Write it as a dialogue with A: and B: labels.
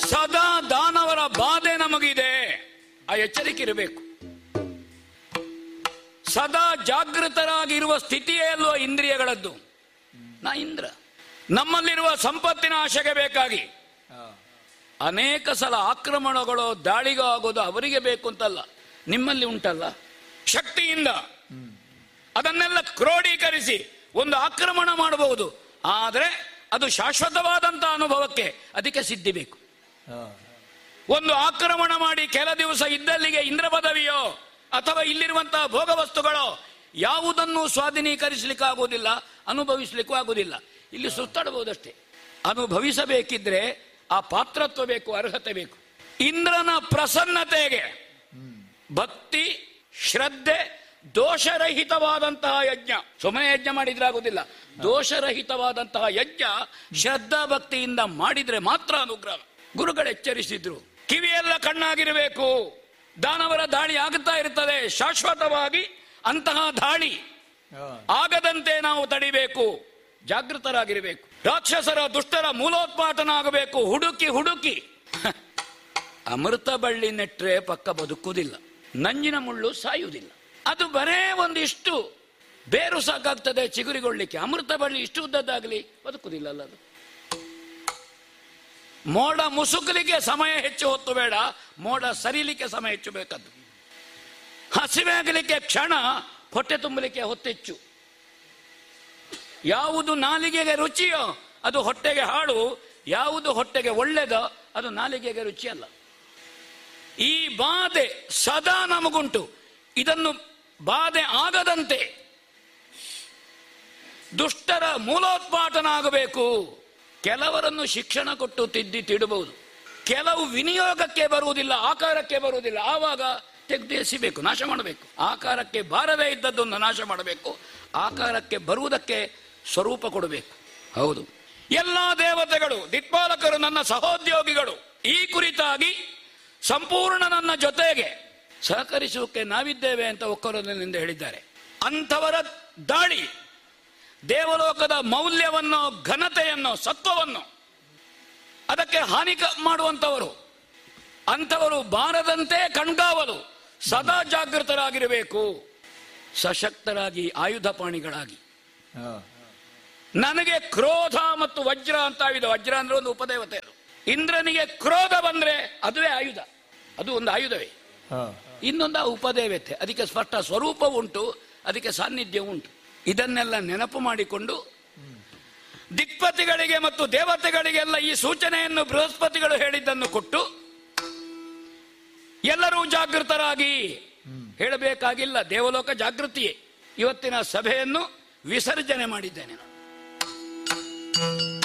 A: ಸದಾ ದಾನವರ ಬಾಧೆ ನಮಗಿದೆ ಆ ಎಚ್ಚರಿಕೆ ಇರಬೇಕು ಸದಾ ಜಾಗೃತರಾಗಿರುವ ಸ್ಥಿತಿಯೇ ಅಲ್ವ ಇಂದ್ರಿಯಗಳದ್ದು ನಾ ಇಂದ್ರ ನಮ್ಮಲ್ಲಿರುವ ಸಂಪತ್ತಿನ ಆಶೆಗೆ ಬೇಕಾಗಿ ಅನೇಕ ಸಲ ಆಕ್ರಮಣಗಳು ದಾಳಿಗೂ ಆಗೋದು ಅವರಿಗೆ ಬೇಕು ಅಂತಲ್ಲ ನಿಮ್ಮಲ್ಲಿ ಉಂಟಲ್ಲ ಶಕ್ತಿಯಿಂದ ಅದನ್ನೆಲ್ಲ ಕ್ರೋಢೀಕರಿಸಿ ಒಂದು ಆಕ್ರಮಣ ಮಾಡಬಹುದು ಆದರೆ ಅದು ಶಾಶ್ವತವಾದಂತ ಅನುಭವಕ್ಕೆ ಅದಕ್ಕೆ ಸಿದ್ಧಿ ಬೇಕು ಒಂದು ಆಕ್ರಮಣ ಮಾಡಿ ಕೆಲ ದಿವಸ ಇದ್ದಲ್ಲಿಗೆ ಇಂದ್ರ ಪದವಿಯೋ ಅಥವಾ ಇಲ್ಲಿರುವಂತಹ ಭೋಗ ವಸ್ತುಗಳೋ ಯಾವುದನ್ನು ಸ್ವಾಧೀನೀಕರಿಸಲಿಕ್ಕಾಗುವುದಿಲ್ಲ ಅನುಭವಿಸ್ಲಿಕ್ಕೂ ಆಗುವುದಿಲ್ಲ ಇಲ್ಲಿ ಸುತ್ತಾಡಬಹುದಷ್ಟೇ ಅನುಭವಿಸಬೇಕಿದ್ರೆ ಆ ಪಾತ್ರತ್ವ ಬೇಕು ಅರ್ಹತೆ ಬೇಕು ಇಂದ್ರನ ಪ್ರಸನ್ನತೆಗೆ ಭಕ್ತಿ ಶ್ರದ್ಧೆ ದೋಷರಹಿತವಾದಂತಹ ಯಜ್ಞ ಸುಮ್ಮನೆ ಯಜ್ಞ ಮಾಡಿದ್ರೆ ಆಗುದಿಲ್ಲ ದೋಷರಹಿತವಾದಂತಹ ಯಜ್ಞ ಶ್ರದ್ಧಾ ಭಕ್ತಿಯಿಂದ ಮಾಡಿದ್ರೆ ಮಾತ್ರ ಅನುಗ್ರಹ ಗುರುಗಳು ಎಚ್ಚರಿಸಿದ್ರು ಕಿವಿಯೆಲ್ಲ ಕಣ್ಣಾಗಿರಬೇಕು ದಾನವರ ದಾಳಿ ಆಗುತ್ತಾ ಇರ್ತದೆ ಶಾಶ್ವತವಾಗಿ ಅಂತಹ ದಾಳಿ ಆಗದಂತೆ ನಾವು ತಡಿಬೇಕು ಜಾಗೃತರಾಗಿರಬೇಕು ರಾಕ್ಷಸರ ದುಷ್ಟರ ಮೂಲೋತ್ಪಾಟನ ಆಗಬೇಕು ಹುಡುಕಿ ಹುಡುಕಿ ಅಮೃತ ಬಳ್ಳಿ ನೆಟ್ರೆ ಪಕ್ಕ ಬದುಕುವುದಿಲ್ಲ ನಂಜಿನ ಮುಳ್ಳು ಸಾಯುವುದಿಲ್ಲ ಅದು ಬರೇ ಒಂದಿಷ್ಟು ಬೇರು ಸಾಕಾಗ್ತದೆ ಚಿಗುರಿಗೊಳ್ಳಿಕ್ಕೆ ಅಮೃತ ಬಳ್ಳಿ ಇಷ್ಟು ಉದ್ದದ್ದಾಗಲಿ ಬದುಕುವುದಿಲ್ಲ ಅಲ್ಲ ಅದು ಮೋಡ ಮುಸುಕಲಿಕ್ಕೆ ಸಮಯ ಹೆಚ್ಚು ಹೊತ್ತು ಬೇಡ ಮೋಡ ಸರಿಲಿಕ್ಕೆ ಸಮಯ ಹೆಚ್ಚು ಬೇಕದ್ದು ಹಸಿವೆ ಆಗಲಿಕ್ಕೆ ಕ್ಷಣ ಹೊಟ್ಟೆ ತುಂಬಲಿಕ್ಕೆ ಹೊತ್ತೆಚ್ಚು ಯಾವುದು ನಾಲಿಗೆಗೆ ರುಚಿಯೋ ಅದು ಹೊಟ್ಟೆಗೆ ಹಾಳು ಯಾವುದು ಹೊಟ್ಟೆಗೆ ಒಳ್ಳೆದೋ ಅದು ನಾಲಿಗೆಗೆ ರುಚಿ ಅಲ್ಲ ಈ ಬಾಧೆ ಸದಾ ನಮಗುಂಟು ಇದನ್ನು ಬಾಧೆ ಆಗದಂತೆ ದುಷ್ಟರ ಮೂಲೋತ್ಪಾಟನ ಆಗಬೇಕು ಕೆಲವರನ್ನು ಶಿಕ್ಷಣ ಕೊಟ್ಟು ತಿದ್ದಿ ತಿಡಬಹುದು ಕೆಲವು ವಿನಿಯೋಗಕ್ಕೆ ಬರುವುದಿಲ್ಲ ಆಕಾರಕ್ಕೆ ಬರುವುದಿಲ್ಲ ಆವಾಗ ತೆಗೆದು ಎಸಿಬೇಕು ನಾಶ ಮಾಡಬೇಕು ಆಕಾರಕ್ಕೆ ಬಾರದೇ ಇದ್ದದ್ದನ್ನು ನಾಶ ಮಾಡಬೇಕು ಆಕಾರಕ್ಕೆ ಬರುವುದಕ್ಕೆ ಸ್ವರೂಪ ಕೊಡಬೇಕು ಹೌದು ಎಲ್ಲಾ ದೇವತೆಗಳು ದಿಕ್ಪಾಲಕರು ನನ್ನ ಸಹೋದ್ಯೋಗಿಗಳು ಈ ಕುರಿತಾಗಿ ಸಂಪೂರ್ಣ ನನ್ನ ಜೊತೆಗೆ ಸಹಕರಿಸುವಕ್ಕೆ ನಾವಿದ್ದೇವೆ ಅಂತ ಒಕ್ಕರದಿಂದ ಹೇಳಿದ್ದಾರೆ ಅಂಥವರ ದಾಳಿ ದೇವಲೋಕದ ಮೌಲ್ಯವನ್ನು ಘನತೆಯನ್ನು ಸತ್ವವನ್ನು ಅದಕ್ಕೆ ಹಾನಿ ಕ- ಮಾಡುವಂಥವರು ಅಂಥವರು ಬಾರದಂತೆ ಕಣ್ಗಾವಲು ಸದಾ ಜಾಗೃತರಾಗಿರಬೇಕು ಸಶಕ್ತರಾಗಿ ಆಯುಧ ಪಾಣಿಗಳಾಗಿ ನನಗೆ ಕ್ರೋಧ ಮತ್ತು ವಜ್ರ ಅಂತ ಇದೆ ವಜ್ರ ಅಂದ್ರೆ ಒಂದು ಉಪದೇವತೆ ಅದು ಇಂದ್ರನಿಗೆ ಕ್ರೋಧ ಬಂದ್ರೆ ಅದುವೇ ಆಯುಧ ಅದು ಒಂದು ಆಯುಧವೇ ಇನ್ನೊಂದು ಆ ಉಪದೇವತೆ ಅದಕ್ಕೆ ಸ್ಪಷ್ಟ ಸ್ವರೂಪ ಉಂಟು ಅದಕ್ಕೆ ಸಾನ್ನಿಧ್ಯ ಉಂಟು ಇದನ್ನೆಲ್ಲ ನೆನಪು ಮಾಡಿಕೊಂಡು ದಿಕ್ಪತಿಗಳಿಗೆ ಮತ್ತು ದೇವತೆಗಳಿಗೆಲ್ಲ ಈ ಸೂಚನೆಯನ್ನು ಬೃಹಸ್ಪತಿಗಳು ಹೇಳಿದ್ದನ್ನು ಕೊಟ್ಟು ಎಲ್ಲರೂ ಜಾಗೃತರಾಗಿ ಹೇಳಬೇಕಾಗಿಲ್ಲ ದೇವಲೋಕ ಜಾಗೃತಿಯೇ ಇವತ್ತಿನ ಸಭೆಯನ್ನು ವಿಸರ್ಜನೆ ಮಾಡಿದ್ದೇನೆ ನಾನು